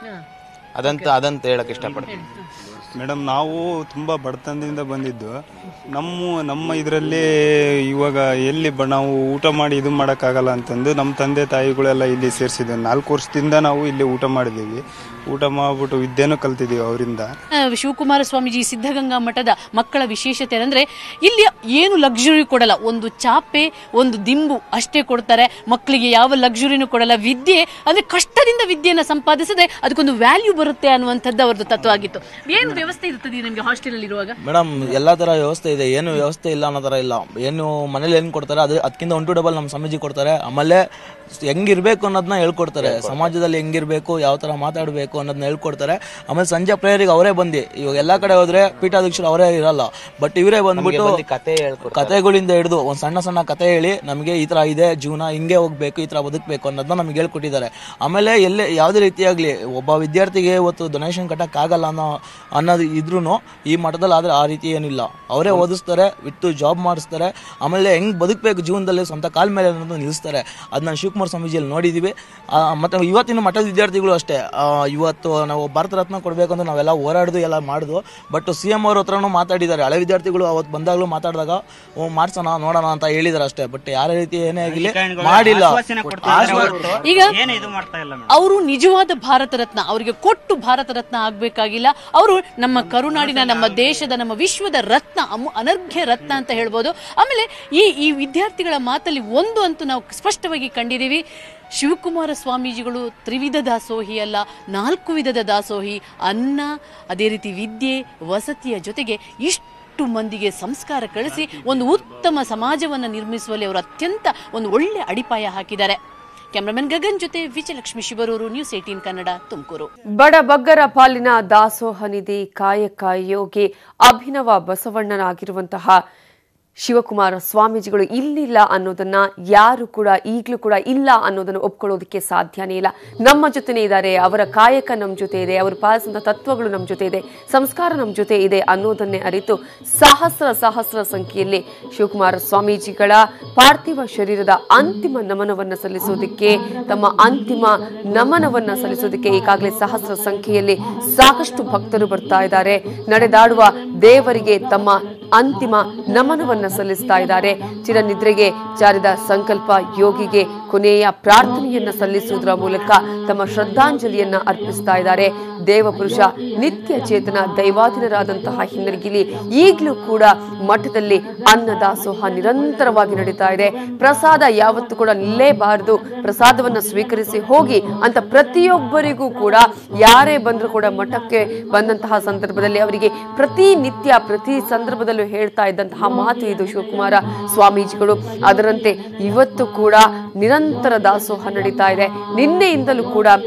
ಅದಂತ ಅದಂತ ಹೇಳಕ್ ಇಷ್ಟಪಡ್ತೀನಿ ಮೇಡಮ್ ನಾವು ತುಂಬ ಬಡತನದಿಂದ ಬಂದಿದ್ದು ನಮ್ಮ ನಮ್ಮ ಇದರಲ್ಲಿ ಇವಾಗ ಎಲ್ಲಿ ಬ ನಾವು ಊಟ ಮಾಡಿ ಇದು ಮಾಡೋಕ್ಕಾಗಲ್ಲ ಅಂತಂದು ನಮ್ಮ ತಂದೆ ತಾಯಿಗಳೆಲ್ಲ ಇಲ್ಲಿ ಸೇರಿಸಿದ್ವಿ ನಾಲ್ಕು ವರ್ಷದಿಂದ ನಾವು ಇಲ್ಲಿ ಊಟ ಮಾಡಿದ್ದೀವಿ ಊಟ ಮಾಡಿಬಿಟ್ಟು ವಿದ್ಯೆನೂ ಕಲ್ತಿದ್ದೀವಿ ಅವರಿಂದ ಆ, ಶಿವಕುಮಾರ ಸ್ವಾಮೀಜಿ ಸಿದ್ಧಗಂಗಾ ಮಠದ ಮಕ್ಕಳ ವಿಶೇಷತೆ ಅಂದ್ರೆ ಇಲ್ಲಿ ಏನು ಲಕ್ಸುರಿ ಕೊಡಲ್ಲ ಒಂದು ಚಾಪೆ ಒಂದು ದಿಂಬು ಅಷ್ಟೇ ಕೊಡ್ತಾರೆ ಮಕ್ಕಳಿಗೆ ಯಾವ ಲಕ್ಸುರಿನೂ ಕೊಡಲ್ಲ ವಿದ್ಯೆ ಅಂದ್ರೆ ಕಷ್ಟದಿಂದ ವಿದ್ಯೆಯನ್ನ ಸಂಪಾದಿಸದೆ ಅದಕ್ಕೊಂದು ವ್ಯಾಲ್ಯೂ ಬರುತ್ತೆ ಅನ್ನುವಂಥದ್ದು ಅವ್ರದ್ದು ತತ್ವ ಆಗಿತ್ತು ಏನು ವ್ಯವಸ್ಥೆ ಇರ್ತದೆ ನಿಮಗೆ ಹಾಸ್ಟೆಲ್ ಅಲ್ಲಿ ಇರುವಾಗ ಮೇಡಮ್ ಎಲ್ಲಾ ತರ ವ್ಯವಸ್ಥೆ ಇದೆ ಏನು ವ್ಯವಸ್ಥೆ ಇಲ್ಲ ಅನ್ನೋ ತರ ಇಲ್ಲ ಏನು ಮನೇಲಿ ಏನ್ ಕೊಡ್ತಾರೆ ಅದು ಅದಕ್ಕಿಂತ ಒನ್ ಟು ಡಬಲ್ ನಮ್ಮ ಸ್ವಾಮೀಜಿ ಕೊಡ್ತಾರೆ ಆಮೇಲೆ ಹೆಂಗಿರ್ಬೇಕು ಅನ್ನೋದನ್ನ ಹೇಳ್ಕೊಡ್ತಾರೆ ಸಮಾಜದಲ್ಲಿ ಹೆಂಗಿರ್ಬೇಕು ಯಾವ ತರ ಮಾತಾಡಬೇಕು ಅನ್ನೋದನ್ನ ಹೇಳ್ಕೊಡ್ತಾರೆ ಆಮೇಲೆ ಸಂಜೆ ಪ್ರೇಯರಿಗೆ ಅವರೇ ಬಂದು ಇವಾಗ ಎಲ್ಲಾ ಕಡೆ ಹೋದ್ರೆ ಪೀಠಾಧ್ಯಕ್ಷರು ಅವರೇ ಇರಲ್ಲ ಬಟ್ ಇವರೇ ಬಂದ್ಬಿಟ್ಟು ಬಂದು ಕತೆ ಹೇಳ್ಕೊಡ್ತಾರೆ. ಕತೆಗಳಿಂದ ಹಿಡಿದು ಒಂದ್ ಸಣ್ಣ ಸಣ್ಣ ಕತೆ ಹೇಳಿ ನಮಗೆ ಈ ತರ ಇದೆ ಜೀವನ ಹಿಂಗೆ ಹೋಗ್ಬೇಕು ಈ ತರ ಬದುಕಬೇಕು ಅನ್ನೋದನ್ನ ನಮ್ಗೆ ಹೇಳ್ಕೊಟ್ಟಿದ್ದಾರೆ ಆಮೇಲೆ ಎಲ್ಲೇ ಯಾವುದೇ ರೀತಿಯಾಗ್ಲಿ ಒಬ್ಬ ವಿದ್ಯಾರ್ಥಿಗೆ ಇವತ್ತು ಡೊನೇಷನ್ ಕಟ್ಟಕ್ ಆಗಲ್ಲ ಅನ್ನೋ ಅನ್ನೋದು ಇದ್ರೂ ಈ ಮಠದಲ್ಲಿ ಆದ್ರೆ ಆ ರೀತಿ ಏನಿಲ್ಲ ಅವರೇ ಓದಿಸ್ತಾರೆ ಬಿಟ್ಟು ಜಾಬ್ ಮಾಡಿಸ್ತಾರೆ ಆಮೇಲೆ ಹೆಂಗ್ ಬದುಕಬೇಕು ಜೀವನದಲ್ಲಿ ಸ್ವಂತ ಕಾಲ್ ಮೇಲೆ ಅನ್ನೋದು ನಿಲ್ಲಿಸ್ತಾರೆ ಅದನ್ನ ಶಿವಕುಮಾರ್ ಸ್ವಾಮೀಜಿಯಲ್ಲಿ ನೋಡಿದೀವಿ ಆ, ಮತ್ತೆ ಇವತ್ತಿನ ಮಠದ ವಿದ್ಯಾರ್ಥಿಗಳು ಅಷ್ಟೇ ಆ, ಇವತ್ತು ನಾವು ಭಾರತ ರತ್ನ ಕೊಡಬೇಕು ಅಂತ ನಾವೆಲ್ಲ ಹೋರಾಡ್ದು ಎಲ್ಲ ಮಾಡಿದ್ವು ಬಟ್ ಸಿ ಎಂ ಅವ್ರ ಹತ್ರನೂ ಮಾತಾಡಿದ್ದಾರೆ ಹಳೆ ವಿದ್ಯಾರ್ಥಿಗಳು ಅವತ್ತು ಬಂದಾಗಲೂ ಮಾತಾಡಿದಾಗ ಓ ಮಾಡ್ಸೋಣ ನೋಡೋಣ ಅಂತ ಹೇಳಿದಾರೆ ಅಷ್ಟೇ ಬಟ್ ಯಾರ ರೀತಿ ಏನೇ ಆಗಿಲ್ಲ ಮಾಡಿಲ್ಲ ಆಶ್ವಾಸನೆ ಕೊಡ್ತಿದ್ದಾರೆ ಹೊರ್ತು ಈಗ ಏನು ಇದು ಮಾಡ್ತಾ ಇಲ್ಲ ಮೇಡಮ್ ಅವರು ನಿಜವಾದ ಭಾರತ ರತ್ನ ಅವರಿಗೆ ಕೊಟ್ಟು ಭಾರತ ರತ್ನ ಆಗ್ಬೇಕಾಗಿಲ್ಲ ಅವರು ನಮ್ಮ ಕರುನಾಡಿನ ನಮ್ಮ ದೇಶದ ನಮ್ಮ ವಿಶ್ವದ ರತ್ನ ಅಮು ಅನರ್ಘ್ಯ ರತ್ನ ಅಂತ ಹೇಳ್ಬೋದು ಆಮೇಲೆ ಈ ಈ ವಿದ್ಯಾರ್ಥಿಗಳ ಮಾತಲ್ಲಿ ಒಂದು ಅಂತೂ ನಾವು ಸ್ಪಷ್ಟವಾಗಿ ಕಂಡಿದ್ದೀವಿ ಶಿವಕುಮಾರ ಸ್ವಾಮೀಜಿಗಳು ತ್ರಿವಿಧ ದಾಸೋಹಿ ಅಲ್ಲ ನಾಲ್ಕು ವಿಧದ ದಾಸೋಹಿ ಅನ್ನ ಅದೇ ರೀತಿ ವಿದ್ಯೆ ವಸತಿಯ ಜೊತೆಗೆ ಇಷ್ಟು ಮಂದಿಗೆ ಸಂಸ್ಕಾರ ಕಳಿಸಿ ಒಂದು ಉತ್ತಮ ಸಮಾಜವನ್ನು ನಿರ್ಮಿಸುವಲ್ಲಿ ಅವರು ಅತ್ಯಂತ ಒಂದು ಒಳ್ಳೆ ಅಡಿಪಾಯ ಹಾಕಿದ್ದಾರೆ ಕ್ಯಾಮ್ರಾಮನ್ ಗಗನ್ ಜೊತೆ ವಿಜಯಲಕ್ಷ್ಮಿ ಶಿವರೂರು ನ್ಯೂಸ್ ಏಟೀನ್ ಕನ್ನಡ ತುಮಕೂರು ಬಡ ಬಗ್ಗರ ಪಾಲಿನ ದಾಸೋಹ ನಿಧಿ ಕಾಯಕ ಯೋಗಿ ಅಭಿನವ ಬಸವಣ್ಣನಾಗಿರುವಂತಹ ಶಿವಕುಮಾರ ಸ್ವಾಮೀಜಿಗಳು ಇಲ್ಲಿಲ್ಲ ಅನ್ನೋದನ್ನ ಯಾರು ಕೂಡ ಈಗಲೂ ಕೂಡ ಇಲ್ಲ ಅನ್ನೋದನ್ನು ಒಪ್ಕೊಳ್ಳೋದಕ್ಕೆ ಸಾಧ್ಯನೇ ಇಲ್ಲ ನಮ್ಮ ಜೊತೆನೇ ಇದ್ದಾರೆ ಅವರ ಕಾಯಕ ನಮ್ಮ ಜೊತೆ ಇದೆ ಅವರು ಪಾಲಿಸಿದ ತತ್ವಗಳು ನಮ್ಮ ಜೊತೆ ಇದೆ ಸಂಸ್ಕಾರ ನಮ್ಮ ಜೊತೆ ಇದೆ ಅನ್ನೋದನ್ನೇ ಅರಿತು ಸಹಸ್ರ ಸಹಸ್ರ ಸಂಖ್ಯೆಯಲ್ಲಿ ಶಿವಕುಮಾರ ಸ್ವಾಮೀಜಿಗಳ ಪಾರ್ಥಿವ ಶರೀರದ ಅಂತಿಮ ನಮನವನ್ನ ಸಲ್ಲಿಸೋದಕ್ಕೆ ತಮ್ಮ ಅಂತಿಮ ನಮನವನ್ನ ಸಲ್ಲಿಸೋದಕ್ಕೆ ಈಗಾಗಲೇ ಸಹಸ್ರ ಸಂಖ್ಯೆಯಲ್ಲಿ ಸಾಕಷ್ಟು ಭಕ್ತರು ಬರ್ತಾ ಇದ್ದಾರೆ ನಡೆದಾಡುವ ದೇವರಿಗೆ ತಮ್ಮ ಅಂತಿಮ ನಮನವನ್ನ ಸಲ್ಲಿಸ್ತಾ ಇದ್ದಾರೆ ಚಿರನಿದ್ರೆಗೆ ಜಾರಿದ ಸಂಕಲ್ಪ ಯೋಗಿಗೆ ಕೊನೆಯ ಪ್ರಾರ್ಥನೆಯನ್ನ ಸಲ್ಲಿಸುವುದರ ಮೂಲಕ ತಮ್ಮ ಶ್ರದ್ಧಾಂಜಲಿಯನ್ನ ಅರ್ಪಿಸ್ತಾ ಇದ್ದಾರೆ ದೇವಪುರುಷ ನಿತ್ಯ ಚೇತನ ದೈವಾಧೀನರಾದಂತಹ ಹಿನ್ನರಿಗಿಲಿ ಈಗಲೂ ಕೂಡ ಮಠದಲ್ಲಿ ಅನ್ನದಾಸೋಹ ನಿರಂತರವಾಗಿ ನಡೀತಾ ಇದೆ ಪ್ರಸಾದ ಯಾವತ್ತೂ ಕೂಡ ನಿಲ್ಲೇಬಾರದು ಪ್ರಸಾದವನ್ನ ಸ್ವೀಕರಿಸಿ ಹೋಗಿ ಅಂತ ಪ್ರತಿಯೊಬ್ಬರಿಗೂ ಕೂಡ ಯಾರೇ ಬಂದರೂ ಕೂಡ ಮಠಕ್ಕೆ ಬಂದಂತಹ ಸಂದರ್ಭದಲ್ಲಿ ಅವರಿಗೆ ಪ್ರತಿನಿತ್ಯ ಪ್ರತಿ ಸಂದರ್ಭದಲ್ಲೂ ಹೇಳ್ತಾ ಇದ್ದಂತಹ ಮಾತು ಇದು ಶಿವಕುಮಾರ ಸ್ವಾಮೀಜಿಗಳು ಅದರಂತೆ ಇವತ್ತು ಕೂಡ ನಿರಂತರ ದಾಸೋಹ ನಡೀತಾ ಇದೆ ನಿನ್ನೆಯಿಂದಲೂ ಕೂಡ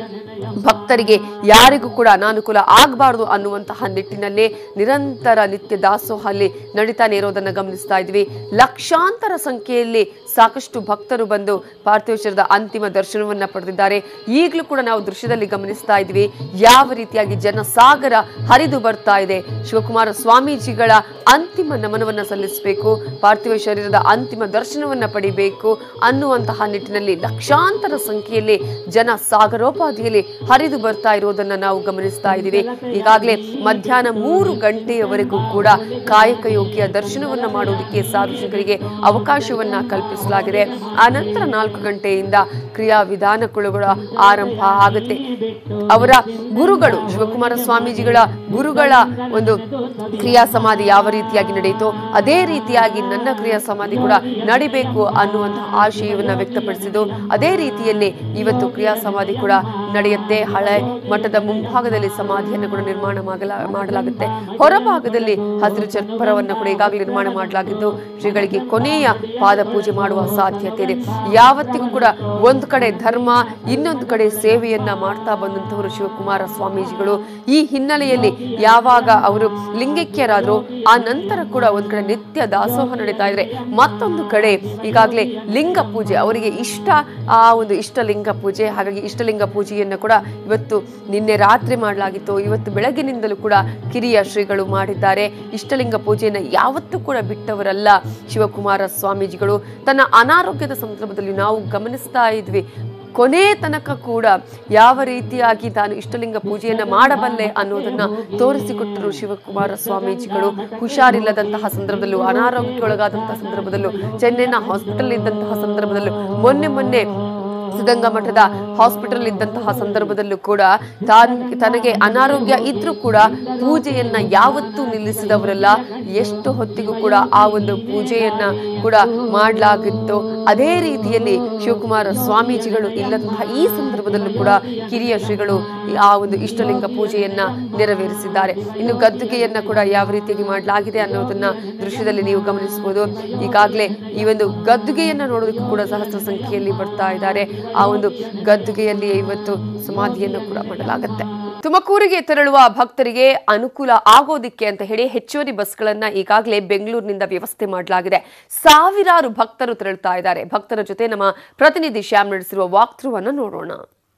ಭಕ್ತರಿಗೆ ಯಾರಿಗೂ ಕೂಡ ಅನಾನುಕೂಲ ಆಗಬಾರದು ಅನ್ನುವಂತಹ ನಿಟ್ಟಿನಲ್ಲಿ ನಿರಂತರ ನಿತ್ಯ ದಾಸೋಹ ಅಲ್ಲಿ ನಡೀತಾನೆ ಇರೋದನ್ನ ಗಮನಿಸ್ತಾ ಇದ್ವಿ ಲಕ್ಷಾಂತರ ಸಂಖ್ಯೆಯಲ್ಲಿ ಸಾಕಷ್ಟು ಭಕ್ತರು ಬಂದು ಪಾರ್ಥಿವೇಶ್ವರದ ಅಂತಿಮ ದರ್ಶನವನ್ನ ಪಡೆದಿದ್ದಾರೆ ಈಗಲೂ ಕೂಡ ನಾವು ದೃಶ್ಯದಲ್ಲಿ ಗಮನಿಸ್ತಾ ಇದ್ವಿ ಯಾವ ರೀತಿಯಾಗಿ ಜನಸಾಗರ ಹರಿದು ಬರ್ತಾ ಇದೆ ಶಿವಕುಮಾರ ಸ್ವಾಮೀಜಿಗಳ ಅಂತಿಮ ನಮನವನ್ನ ಸಲ್ಲಿಸಬೇಕು ಪಾರ್ಥಿವ ಶರೀರದ ಅಂತಿಮ ದರ್ಶನವನ್ನ ಪಡಿಬೇಕು ಅನ್ನುವಂತಹ ನಿಟ್ಟಿನಲ್ಲಿ ಲಕ್ಷಾಂತರ ಸಂಖ್ಯೆಯಲ್ಲಿ ಜನ ಸಾಗರೋಪಾದಿಯಲ್ಲಿ ಹರಿದು ಬರ್ತಾ ಇರೋದನ್ನ ನಾವು ಗಮನಿಸ್ತಾ ಇದ್ದೀವಿ ಈಗಾಗಲೇ ಮಧ್ಯಾಹ್ನ ಮೂರು ಗಂಟೆಯವರೆಗೂ ಕೂಡ ಕಾಯಕ ಯೋಗಿಯ ದರ್ಶನವನ್ನ ಮಾಡೋದಕ್ಕೆ ಸಾರ್ವಜನಿಕರಿಗೆ ಅವಕಾಶವನ್ನ ಕಲ್ಪಿಸಲಾಗಿದೆ ಆ ನಂತರ ನಾಲ್ಕು ಗಂಟೆಯಿಂದ ಕ್ರಿಯಾ ವಿಧಾನಗಳು ಕೂಡ ಆರಂಭ ಆಗುತ್ತೆ ಅವರ ಗುರುಗಳು ಶಿವಕುಮಾರ ಸ್ವಾಮೀಜಿಗಳ ಗುರುಗಳ ಒಂದು ಕ್ರಿಯಾ ಸಮಾಧಿ ಯಾವ ರೀತಿಯಾಗಿ ನಡೆಯಿತೋ ಅದೇ ರೀತಿಯಾಗಿ ನನ್ನ ಕ್ರಿಯಾ ಸಮಾಧಿ ಕೂಡ ನಡಿಬೇಕು ಅನ್ನುವಂತಹ ಆಶಯವನ್ನ ವ್ಯಕ್ತಪಡಿಸಿದ್ದು ಅದೇ ರೀತಿಯಲ್ಲಿ ಇವತ್ತು ಕ್ರಿಯಾ ಸಮಾಧಿ ಕೂಡ ನಡೆಯುತ್ತೆ ಹಳೆ ಮಠದ ಮುಂಭಾಗದಲ್ಲಿ ಸಮಾಧಿಯನ್ನು ಕೂಡ ನಿರ್ಮಾಣ ಮಾಡಲ ಮಾಡಲಾಗುತ್ತೆ ಹೊರಭಾಗದಲ್ಲಿ ಹಸಿರು ಚರ್ಪರವನ್ನು ಕೂಡ ಈಗಾಗಲೇ ನಿರ್ಮಾಣ ಮಾಡಲಾಗಿದ್ದು ಶ್ರೀಗಳಿಗೆ ಕೊನೆಯ ಪಾದ ಪೂಜೆ ಮಾಡುವ ಸಾಧ್ಯತೆ ಇದೆ ಯಾವತ್ತಿಗೂ ಕೂಡ ಒಂದು ಕಡೆ ಧರ್ಮ ಇನ್ನೊಂದು ಕಡೆ ಸೇವೆಯನ್ನ ಮಾಡ್ತಾ ಬಂದಂತವರು ಶಿವಕುಮಾರ ಸ್ವಾಮೀಜಿಗಳು ಈ ಹಿನ್ನೆಲೆಯಲ್ಲಿ ಯಾವಾಗ ಅವರು ಲಿಂಗೈಕ್ಯರಾದ್ರು ಆ ನಂತರ ಕೂಡ ಒಂದ್ ಕಡೆ ನಿತ್ಯ ದಾಸೋಹ ನಡೀತಾ ಇದ್ರೆ ಮತ್ತೊಂದು ಕಡೆ ಈಗಾಗಲೇ ಲಿಂಗ ಪೂಜೆ ಅವರಿಗೆ ಇಷ್ಟ ಆ ಒಂದು ಇಷ್ಟಲಿಂಗ ಪೂಜೆ ಹಾಗಾಗಿ ಇಷ್ಟಲಿಂಗ ಪೂಜೆಯನ್ನು ಕೂಡ ಇವತ್ತು ನಿನ್ನೆ ರಾತ್ರಿ ಮಾಡಲಾಗಿತ್ತು ಇವತ್ತು ಬೆಳಗಿನಿಂದಲೂ ಕೂಡ ಕಿರಿಯ ಶ್ರೀಗಳು ಮಾಡಿದ್ದಾರೆ ಇಷ್ಟಲಿಂಗ ಪೂಜೆಯನ್ನು ಯಾವತ್ತೂ ಕೂಡ ಬಿಟ್ಟವರಲ್ಲ ಶಿವಕುಮಾರ ಸ್ವಾಮೀಜಿಗಳು ತನ್ನ ಅನಾರೋಗ್ಯದ ಸಂದರ್ಭದಲ್ಲಿ ನಾವು ಗಮನಿಸ್ತಾ ಇದ್ವಿ ಕೊನೆ ತನಕ ಕೂಡ ಯಾವ ರೀತಿಯಾಗಿ ತಾನು ಇಷ್ಟಲಿಂಗ ಪೂಜೆಯನ್ನ ಮಾಡಬಲ್ಲೆ ಅನ್ನೋದನ್ನ ತೋರಿಸಿಕೊಟ್ಟರು ಶಿವಕುಮಾರ ಸ್ವಾಮೀಜಿಗಳು ಹುಷಾರಿಲ್ಲದಂತಹ ಸಂದರ್ಭದಲ್ಲೂ ಅನಾರೋಗ್ಯಕ್ಕೊಳಗಾದಂತಹ ಸಂದರ್ಭದಲ್ಲೂ ಚೆನ್ನೈನ ಹಾಸ್ಪಿಟಲ್ ಇದ್ದಂತಹ ಸಂದರ್ಭದಲ್ಲೂ ಮೊನ್ನೆ ಮೊನ್ನೆ ಸಿದ್ಧಗಂಗಾ ಮಠದ ಹಾಸ್ಪಿಟಲ್ ಇದ್ದಂತಹ ಸಂದರ್ಭದಲ್ಲೂ ಕೂಡ ತಾನ್ ತನಗೆ ಅನಾರೋಗ್ಯ ಇದ್ರೂ ಕೂಡ ಪೂಜೆಯನ್ನ ಯಾವತ್ತೂ ನಿಲ್ಲಿಸಿದವರಲ್ಲ ಎಷ್ಟು ಹೊತ್ತಿಗೂ ಕೂಡ ಆ ಒಂದು ಪೂಜೆಯನ್ನ ಕೂಡ ಮಾಡಲಾಗಿತ್ತು ಅದೇ ರೀತಿಯಲ್ಲಿ ಶಿವಕುಮಾರ ಸ್ವಾಮೀಜಿಗಳು ಇಲ್ಲದಂತಹ ಈ ಸಂದರ್ಭದಲ್ಲೂ ಕೂಡ ಕಿರಿಯ ಶ್ರೀಗಳು ಆ ಒಂದು ಇಷ್ಟಲಿಂಗ ಪೂಜೆಯನ್ನ ನೆರವೇರಿಸಿದ್ದಾರೆ ಇನ್ನು ಗದ್ದುಗೆಯನ್ನ ಕೂಡ ಯಾವ ರೀತಿಯಾಗಿ ಮಾಡಲಾಗಿದೆ ಅನ್ನೋದನ್ನ ದೃಶ್ಯದಲ್ಲಿ ನೀವು ಗಮನಿಸಬಹುದು ಈಗಾಗಲೇ ಈ ಒಂದು ಗದ್ದುಗೆಯನ್ನ ನೋಡೋದಕ್ಕೂ ಕೂಡ ಸಹಸ್ರ ಸಂಖ್ಯೆಯಲ್ಲಿ ಬರ್ತಾ ಇದ್ದಾರೆ ಆ ಒಂದು ಗದ್ದುಗೆಯಲ್ಲಿ ಇವತ್ತು ಸಮಾಧಿಯನ್ನು ಕೂಡ ಮಾಡಲಾಗುತ್ತೆ ತುಮಕೂರಿಗೆ ತೆರಳುವ ಭಕ್ತರಿಗೆ ಅನುಕೂಲ ಆಗೋದಿಕ್ಕೆ ಅಂತ ಹೇಳಿ ಹೆಚ್ಚುವರಿ ಬಸ್ಗಳನ್ನ ಈಗಾಗಲೇ ಬೆಂಗಳೂರಿನಿಂದ ವ್ಯವಸ್ಥೆ ಮಾಡಲಾಗಿದೆ ಸಾವಿರಾರು ಭಕ್ತರು ತೆರಳುತ್ತಾ ಇದ್ದಾರೆ ಭಕ್ತರ ಜೊತೆ ನಮ್ಮ ಪ್ರತಿನಿಧಿ ಶ್ಯಾಮ್ ನಡೆಸಿರುವ ವಾಕ್ ಥ್ರೂ ಅನ್ನು ನೋಡೋಣ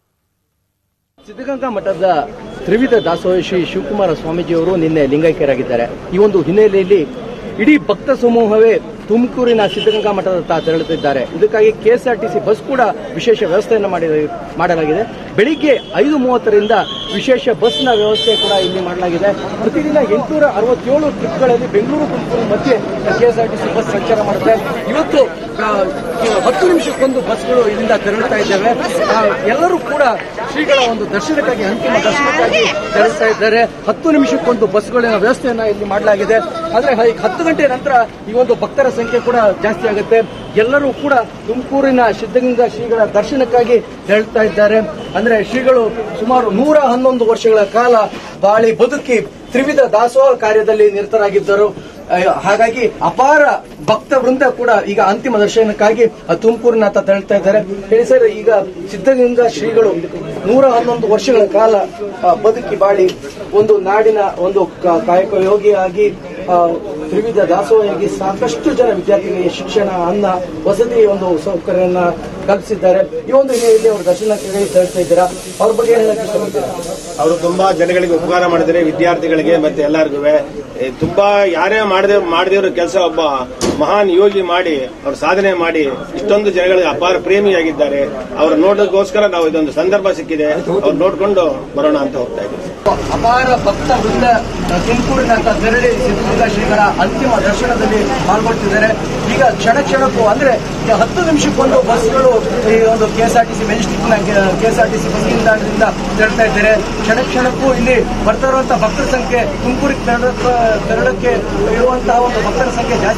ಸಿದ್ಧಗಂಗಾ ಮಠದ ತ್ರಿವಿಧ ದಾಸೋಹ ಶ್ರೀ ಶಿವಕುಮಾರ ಸ್ವಾಮೀಜಿಯವರು ನಿನ್ನೆ ಲಿಂಗೈಕ್ಯರಾಗಿದ್ದಾರೆ ಈ ಒಂದು ಹಿನ್ನೆಲೆಯಲ್ಲಿ ಇಡೀ ಭಕ್ತ ಸಮೂಹವೇ ತುಮಕೂರಿನ ಸಿದ್ಧಗಂಗಾ ಮಠದತ್ತ ತೆರಳುತ್ತಿದ್ದಾರೆ ಇದಕ್ಕಾಗಿ ಕೆಎಸ್ಆರ್ಟಿಸಿ ಬಸ್ ಕೂಡ ವಿಶೇಷ ವ್ಯವಸ್ಥೆಯನ್ನು ಮಾಡಿ ಮಾಡಲಾಗಿದೆ ಬೆಳಿಗ್ಗೆ ಐದು ಮೂವತ್ತರಿಂದ ವಿಶೇಷ ಬಸ್ನ ವ್ಯವಸ್ಥೆ ಕೂಡ ಇಲ್ಲಿ ಮಾಡಲಾಗಿದೆ ಪ್ರತಿದಿನ ಎಂಟುನೂರ ಅರವತ್ತೇಳು ಟ್ರಿಪ್ಗಳಲ್ಲಿ ಬೆಂಗಳೂರು ತುಮಕೂರು ಮಧ್ಯೆ ಕೆಎಸ್ಆರ್ಟಿಸಿ ಬಸ್ ಸಂಚಾರ ಮಾಡುತ್ತೆ ಇವತ್ತು ಆ, ಹತ್ತು ನಿಮಿಷಕ್ಕೊಂದು ಬಸ್ಗಳು ಇಲ್ಲಿಂದ ತೆರಳುತ್ತಾ ಇದ್ದಾವೆ ಆ, ಎಲ್ಲರೂ ಕೂಡ ಶ್ರೀಗಳ ಒಂದು ದರ್ಶನಕ್ಕಾಗಿ ಅಂತಿಮ ದರ್ಶನಕ್ಕಾಗಿ ತೆರಳುತ್ತಾ ಇದ್ದಾರೆ ಹತ್ತು ನಿಮಿಷಕ್ಕೊಂದು ಬಸ್ಗಳಿನ ವ್ಯವಸ್ಥೆಯನ್ನ ಇಲ್ಲಿ ಮಾಡಲಾಗಿದೆ ಆದ್ರೆ ಹ- ಹತ್ತು ಗಂಟೆ ನಂತರ ಈ ಒಂದು ಭಕ್ತರ ಸಂಖ್ಯೆ ಕೂಡ ಜಾಸ್ತಿ ಆಗುತ್ತೆ ಎಲ್ಲರೂ ಕೂಡ ತುಮಕೂರಿನ ಸಿದ್ಧಗಂಗಾ ಶ್ರೀಗಳ ದರ್ಶನಕ್ಕಾಗಿ ತೆರಳುತ್ತಾ ಇದ್ದಾರೆ ಅಂದ್ರೆ ಶ್ರೀಗಳು ಸುಮಾರು ನೂರ ಹನ್ನೊಂದು ವರ್ಷಗಳ ಕಾಲ ಬಾಳಿ ಬದುಕಿ ತ್ರಿವಿಧ ದಾಸೋಹ ಕಾರ್ಯದಲ್ಲಿ ನಿರತರಾಗಿದ್ದರು ಅಹ್, ಹಾಗಾಗಿ ಅಪಾರ ಭಕ್ತ ವೃಂದ ಕೂಡ ಈಗ ಅಂತಿಮ ದರ್ಶನಕ್ಕಾಗಿ ಅಹ್, ತುಮಕೂರಿನತ್ತ ತೆರಳುತ್ತಾ ಇದ್ದಾರೆ ಹೇಳಿ ಸರ್ ಈಗ ಸಿದ್ಧಗಂಗಾ ಶ್ರೀಗಳು ನೂರ ಹನ್ನೊಂದು ವರ್ಷಗಳ ಕಾಲ ಅಹ್, ಬದುಕಿ ಬಾಳಿ ಒಂದು ನಾಡಿನ ಒಂದು ಕ- ಕಾಯಕ ಯೋಗಿಯಾಗಿ ಅಹ್, ತ್ರಿವಿಧ ದಾಸೋಹಿಯಾಗಿ ಸಾಕಷ್ಟು ಜನ ವಿದ್ಯಾರ್ಥಿಗಳಿಗೆ ಶಿಕ್ಷಣ ಅನ್ನ ವಸತಿ ಒಂದು ಸೌಕರ್ಯವನ್ನ ಕಲ್ಪಿಸಿದ್ದಾರೆ ಈ ಒಂದು ಹಿನ್ನೆಲೆಯಲ್ಲಿ ಅವರು ದರ್ಶನಕ್ಕಾಗಿ ತೆರಳುತ್ತಾ ಇದ್ದೀರಾ ಅವ್ರ ಬಗ್ಗೆ ಏನ್ ಹೇಳಕ್ಕೆ ಇಷ್ಟಪಡ್ತೀರಾ ಅವರು ತುಂಬಾ ಜನಗಳಿಗೆ ಉಪಕಾರ ಮಾಡಿದ್ದಾರೆ ವಿದ್ಯಾರ್ಥಿಗಳಿಗೆ ಮತ್ತೆ ಎಲ್ಲರಿಗೂ ತುಂಬಾ ಯಾರೇ ಮಾಡದೆ ಮಾಡದಿರೋ ಕೆಲಸ ಒಬ್ಬ ಮಹಾನ್ ಯೋಗಿ ಮಾಡಿ ಅವ್ರು ಸಾಧನೆ ಮಾಡಿ ಇಷ್ಟೊಂದು ಜನಗಳಿಗೆ ಅಪಾರ ಪ್ರೇಮಿಯಾಗಿದ್ದಾರೆ ಅವ್ರ ನೋಡೋದಕ್ಕೋಸ್ಕರ ನಾವು ಇದೊಂದು ಸಂದರ್ಭ ಸಿಕ್ಕಿದೆ ಅವ್ರು ನೋಡ್ಕೊಂಡು ಬರೋಣ ಅಂತ ಹೋಗ್ತಾ ಇದ್ದೀವಿ ಅಪಾರ ಭಕ್ತ ವೃಂದ ತುಮಕೂರಿನಂತ ತೆರಳಿ ಸಿದ್ಧಗಂಗಾ ಶ್ರೀಗಳ ಅಂತಿಮ ದರ್ಶನದಲ್ಲಿ ಪಾಲ್ಗೊಳ್ತಿದ್ದಾರೆ ಈಗ ಕ್ಷಣ ಕ್ಷಣಕ್ಕೂ ಅಂದ್ರೆ ಈಗ ಹತ್ತು ನಿಮಿಷಕ್ಕೊಂದು ಬಸ್ಗಳು ಈ ಒಂದು ಕೆಎಸ್ಆರ್ಟಿಸಿ ಮೆಜೆಸ್ಟಿಕ್ ನ ಕೆಎಸ್ಆರ್ಟಿಸಿ ಬಸ್ ನಿಲ್ದಾಣದಿಂದ ತೆರಳ್ತಾ ಇದ್ದಾರೆ ಕ್ಷಣ ಕ್ಷಣಕ್ಕೂ ಇಲ್ಲಿ ಬರ್ತಾ ಇರುವಂತಹ ಭಕ್ತರ ಸಂಖ್ಯೆ ತುಮಕೂರಿಗೆ ತೆರಳಕ್ಕೆ ತೆರಳಕ್ಕೆ ಇರುವಂತಹ ಒಂದು ಭಕ್ತರ ಸಂಖ್ಯೆ ಜಾಸ್ತಿ ಆಗ್ತಾ ಇದೆ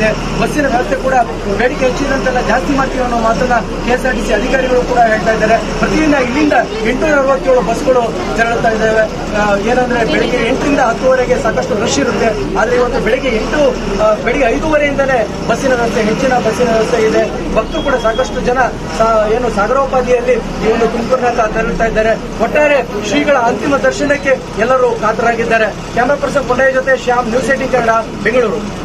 ಬಸ್ಸಿನ ವ್ಯವಸ್ಥೆ ಕೂಡ ಬೇಡಿಕೆ ಹೆಚ್ಚಿದಂತೆಲ್ಲ ಜಾಸ್ತಿ ಮಾಡ್ತೀವಿ ಅನ್ನೋ ಮಾತನ್ನ ಕೆಎಸ್ಆರ್ಟಿಸಿ ಅಧಿಕಾರಿಗಳು ಕೂಡ ಹೇಳ್ತಾ ಇದ್ದಾರೆ ಪ್ರತಿದಿನ ಇಲ್ಲಿಂದ ಎಂಟುನೂರ ಅರವತ್ತೇಳು ಬಸ್ಗಳು ತೆರಳುತ್ತಾ ಇದ್ದಾವೆ ಆ, ಏನಂದ್ರೆ ಬೆಳಿಗ್ಗೆ ಎಂಟರಿಂದ ಹತ್ತುವರೆಗೆ ಸಾಕಷ್ಟು ರಶ್ ಇರುತ್ತೆ ಆದ್ರೆ ಇವತ್ತು ಬೆಳಿಗ್ಗೆ ಎಂಟು ಆ, ಬೆಳಿಗ್ಗೆ ಐದೂವರೆಯಿಂದಲೇ ಬಸ್ಸಿನ ವ್ಯವಸ್ಥೆ ಹೆಚ್ಚಿನ ಬಸ್ಸಿನ ವ್ಯವಸ್ಥೆ ಇದೆ ಭಕ್ತರು ಕೂಡ ಸಾಕಷ್ಟು ಜನ ಸಾ- ಏನು ಸಾಗರೋಪಾದಿಯಲ್ಲಿ ಈ ಒಂದು ತುಮಕೂರಿನ ತೆರಳುತ್ತಾ ಇದ್ದಾರೆ ಒಟ್ಟಾರೆ ಶ್ರೀಗಳ ಅಂತಿಮ ದರ್ಶನಕ್ಕೆ ಎಲ್ಲರೂ ಕಾತರಾಗಿದ್ದಾರೆ ಕ್ಯಾಮರಾ ಪರ್ಸನ್ ಕೊಂಡಯ್ಯ ಜೊತೆ ಶ್ಯಾಮ್ ನ್ಯೂಸ್ ಏಟಿನ್ ಕನ್ನಡ ಬೆಂಗಳೂರು